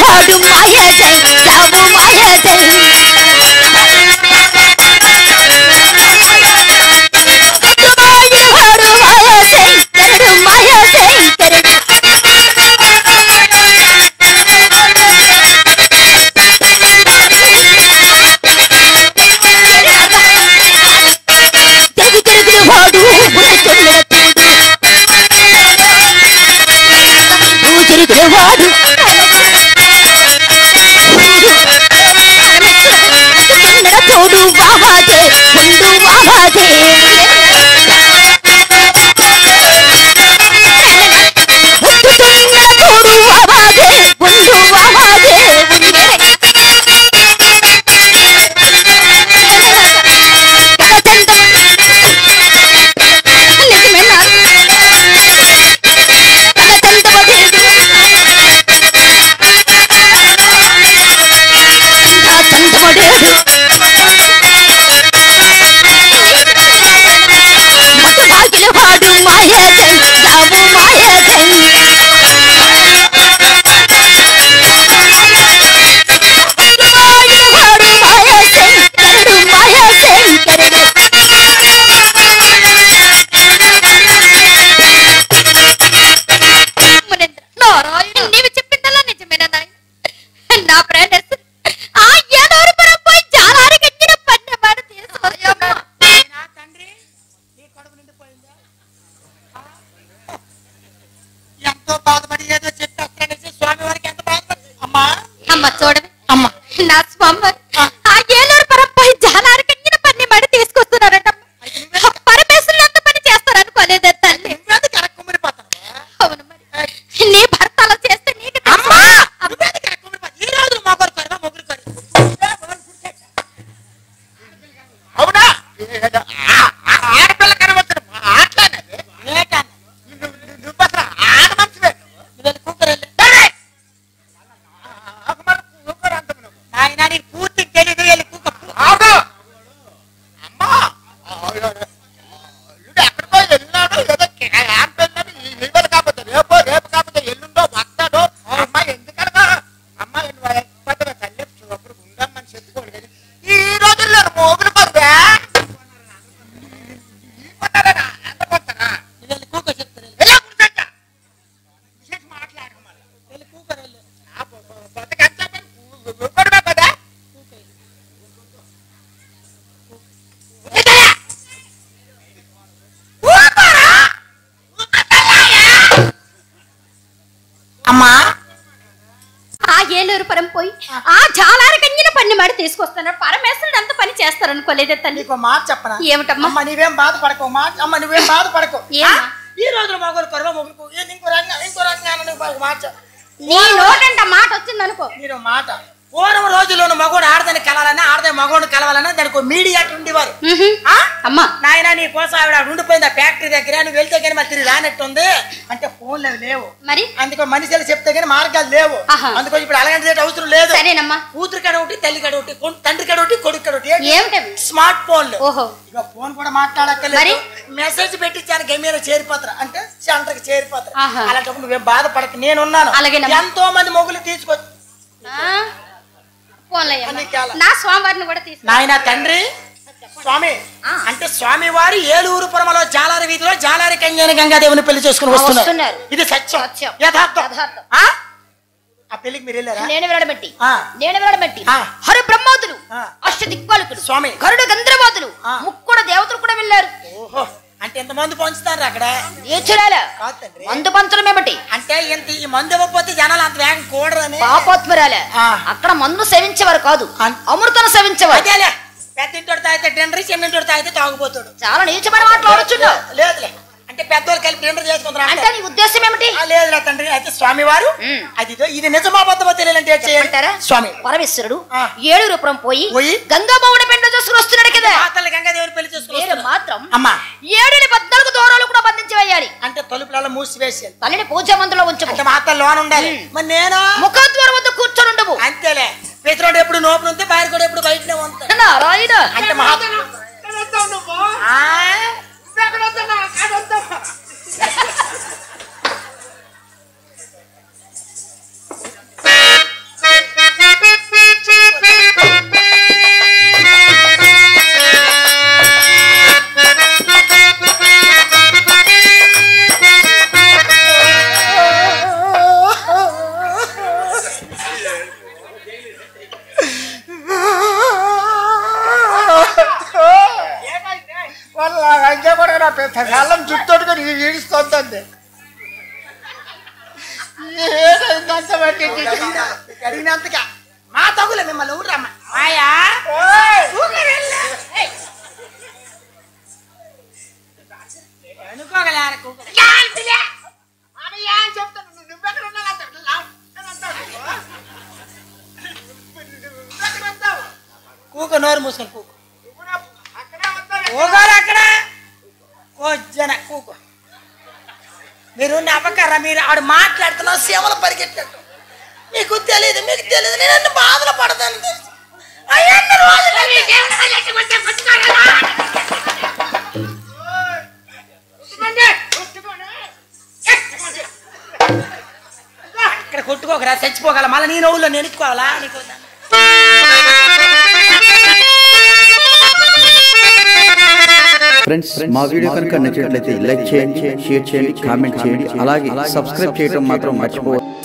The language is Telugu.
వాడు మాయదై జాము మాయదై వాడు మాయశంకరుడు మాయశంకరుడు తిరిగి తిరిగి వాడు బురచెల్లెల తోడు తిరిగి వాడు కన్నడ తోడు వావాదే ముందు వావాదే ముట్టుతున్న తోడు వావాదే ముందు వావాదే వాడు మాయదై జాము మాయదై వాడు మాయశంకరుడు మాయశంకరుడు మునేంద్ర నారాయణ నీవు చెప్పిందల్లా నిజమేనా నాయన నా ప్రేయస్ ఆ ఏడూరు పరంపై జాలారి గంజిన పన్నెమాడ తీసుకొస్తామా నా తండ్రి నీ కడుపు నిండిపోయిందా ఆ? ఎంతో బాధపడి ఏదో చెప్పి అక్కడనేసి స్వామి వారికి ఎంత బాధపడి అమ్మా అమ్మ చూడవే అమ్మ నా స్వామి ఆ ఏలూరు పరంపై జాలారి గంజిన పన్నెమాడ తీసుకొస్తున్నారట పరమేశ్వరులు అంత పని చేస్తారనుకోలేదే తల్లి నువ్వేందుకు ఎరక్కుమిరిపోతావా? అవును మరి నీ భర్త అలా చేస్తే నీకు తెలుసు. అమ్మా నువ్వేందుకు ఎరక్కుమిరిపోతావు? ఈ రోజు మొగరు కొరవా మొగుడు కొరి అవునా ఆ- ఆ- ఆడపిల్ల కనవచ్చు మాట్లాడేది నువ్వు అసలు ఆడ మనిషివే నువ్వు వెళ్ళి కూతురు వెళ్ళి నాయన నీకు పూర్తి తెలియదు వెళ్ళి కూక ఆగు అమ్మా అల్లుడు ఎక్కడికో వెళ్ళినాడు ఏదో క్యాంప్ వెళ్ళాడు ఇవాళ కాకపోతే రేపు రేపు కాకపోతే ఎల్లుండో వస్తాడు అమ్మ ఎందుకనగా అమ్మ పెద్ద తల్లి చూపుడు ఉండమ్మని చెప్పుకోండి కానీ ఈ రోజుల్లో మోగులు పరువే అమ్మా ఆ ఏలూరు పరం పోయి ఆ జాలారి గంజిన పన్నెమాడ తీసుకొస్తున్నారు పరమేశ్వరుడు అంత పని చేస్తారనుకోలేదే తల్లి నీకు మాట చెప్పనా ఏమిటమ్మా అమ్మ నీవేం బాధపడకు మా అమ్మ నువ్వేం బాధపడకు ఏమ్మా? ఆ? ఈ రోజున మగలు కొరవ మొగుడుకు ఏంది ఇంకో రంగా ఇంకో రంగా నువ్వు ఒక మాట చెప్పు. నీ నోటంట మాట వచ్చింది అనుకో మీరు మాట పూర్వం రోజుల్లోను మగోడు ఆడదని కలవాలని ఆడదని మగోడు కలవాలని దానికి ఒక మీడియాట్ ఉండేవారు ఆ? అమ్మా నాయన నీ కోసం ఆవిడ ఆవిడ ఉండిపోయింది ఆ ఫ్యాక్టరీ దగ్గర నువ్వు వెళ్తే కానీ మళ్ళీ తిరిగి రానట్టుంది అంటే ఫోన్లు అవి లేవు మరి అందుకో మనుషులు చెప్తే కానీ మార్గాలు లేవు ఆహా. అందుకో ఇప్పుడు అలాంటి అవసరం లేదు సరేనమ్మా కూతురు కడ ఒకటి తల్లి కడ ఒకటి కొం- తండ్రి కడ ఒకటి కొడుకు కడ ఒకటి ఏంటి? ఏమిటవి స్మార్ట్ ఫోన్లు ఓహో ఇక ఫోన్ కూడా మాట్లాడక్కర్లేదు మరి? మెసేజ్ పెట్టించాను గమీర చేరిపోతారు అంటే సెంటర్కి చేరిపోతారు ఆహా. అలాంటప్పుడు నువ్వేం బాధపడక నేనున్నాను అలాగేనమ్మా. ఎంతో మంది మొగులు తీసుకొచ్చి ఆ? పోన్లేయ్యమ్మా. అన్ని కాల- నా స్వామివారిని కూడా తీసుకు నాయన తండ్రి స్వామి అంటే స్వామి వారు ఏలూరు పురమలో జాలారి వీధిలో జాలారి కంజాని గంగాదేవిని పెళ్లి చేసుకుని వస్తున్నారు వస్తున్నారు. ఇది సత్యం సత్యం. యథార్థం యథార్థం. ఆ? ఆ పెళ్లికి మీరు వెళ్ళారా నేను వినడబెట్టి ఆ. నేను వినడబెట్టి ఆ. హరి బ్రహ్మోతులు ఆ. అష్ట దిక్పాలకులు స్వామి. గరుడు గంధర్వోతులు ఆ. ముక్కుడు దేవతలు కూడా వెళ్ళారు ఓహో అంటే ఎంతమంది పంచుతారు అక్కడ ఏ చూడాలా కాదు తండ్రి మందు పంచడం ఏమిటి అంటే ఇంత ఈ మందు ఇవ్వకపోతే జనాలు అంత వేగం కూడరని పాపోత్మరాలే ఆ. అక్కడ మందు సేవించేవారు కాదు అన్- అమృతం సేవించేవారు అదేలే పెద్ద ఇంటోడు తాగితే టెండర్ చిన్న ఇంటోడు తాగితే తాగుపోతాడు చాలా నీచమైన మాటలు ఆలోచున్నావు లేదులే అంటే పెద్దోళ్ళు కలిపి టెండర్ చేసుకుంటారు అంటే నీ ఉద్దేశం ఏమిటి ఆ, లేదులే తండ్రి అయితే స్వామి వారు ఉమ్. అది ఇదో, ఇది నిజమా అబద్ధమో తెలియాలంటే ఏం చేయాలి చెప్పంటారా? స్వామి పరమేశ్వరుడు ఆ. ఏడు రూపం పోయి పోయి? గంగాబావుడి పెండ చేసుకుని వస్తున్నాడు కదా పాతల్ని గంగాదేవిని పెళ్లి చేసుకుని మీరు వస్తున్నారు. మాత్రం అమ్మా ఏడుని పద్నాలుగు దూరాలు కూడా బంధించి వేయాలి అంటే తలుపులలో మూసివేసేది తల్లిని పూజా మందులో ఉంచు అంటే మా అత్త లోన్ ఉండాలి ఉమ్. మరి నేను ముఖద్వారం వద్ద కూర్చొని ఉండవు అంతేలే పితరోడు ఎప్పుడు నోపులు ఉంటే బయట కూడా ఎప్పుడు బయటనే ఉంటాడు నారాయణ అంటే మహా ఆ? కళ్ళం చుట్టోడుగా ఈడుస్తోంది ఏదంత బట్టి అడిగినంతగా మా తగులే మిమ్మల్ని ఊరు రమ్మ మాయా అనుకోగలేరు చెప్తాను నువ్వెక్కడ ఉన్నావు అంటాడు. లావ్ అని అంటాడు. నువ్వెక్కడ ఉంటావు? కూక నోరు మూసుకొని కూకు ఇప్పుడు అక్కడే ఉంటావు. కూకోరు అక్కడ కొజ్జన కూకో మీరు నవ్వకర్రా మీరు ఆడు మాట్లాడుతున్నా సేవలు పరిగెట్టినట్టు మీకు తెలియదు మీకు తెలియదు నేను అన్ని బాధలు పడతాను తెలుసు. అయ్యన్ని రోజులు మీకేమైనా లేకపోతే పుచ్చుకోగలరా? ఇక్కడ కొట్టుకోకరా చచ్చిపోగల మళ్ళీ నీ నవ్వులో నేను ఎత్తుకోవాలా నీకు వద్దా? ఫ్రెండ్స్ మా వీడియో కనుక నచ్చినట్లయితే లైక్ చేయండి షేర్ చేయండి కామెంట్ చేయండి అలాగే సబ్స్క్రైబ్ చేయడం మాత్రం మర్చిపోవద్దు